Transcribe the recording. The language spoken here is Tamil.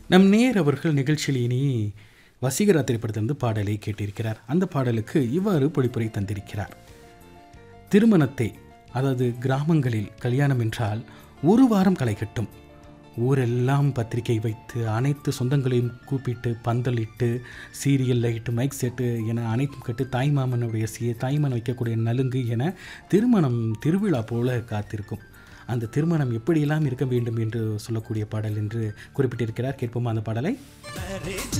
நம் நேர் அவர்கள் நிகழ்ச்சியில் இனி வசீகரா திரைப்படத்திலிருந்து பாடலை கேட்டிருக்கிறார் அந்த பாடலுக்கு இவ்வாறு பொழிப்புரை தந்திருக்கிறார் திருமணத்தை அதாவது கிராமங்களில் கல்யாணம் என்றால் ஒரு வாரம் களை கட்டும் ஊரெல்லாம் பத்திரிகை வைத்து அனைத்து சொந்தங்களையும் கூப்பிட்டு பந்தலிட்டு சீரியல் லைட்டு மைக் செட்டு என அனைத்தும் கட்டு தாய்மாமனுடைய சீ தாய்மாமன் வைக்கக்கூடிய நலுங்கு என திருமணம் திருவிழா போல காத்திருக்கும் அந்த திருமணம் எப்படியெல்லாம் இருக்க வேண்டும் என்று சொல்லக்கூடிய பாடல் என்று குறிப்பிட்டிருக்கிறார் கேட்போமா அந்த பாடலை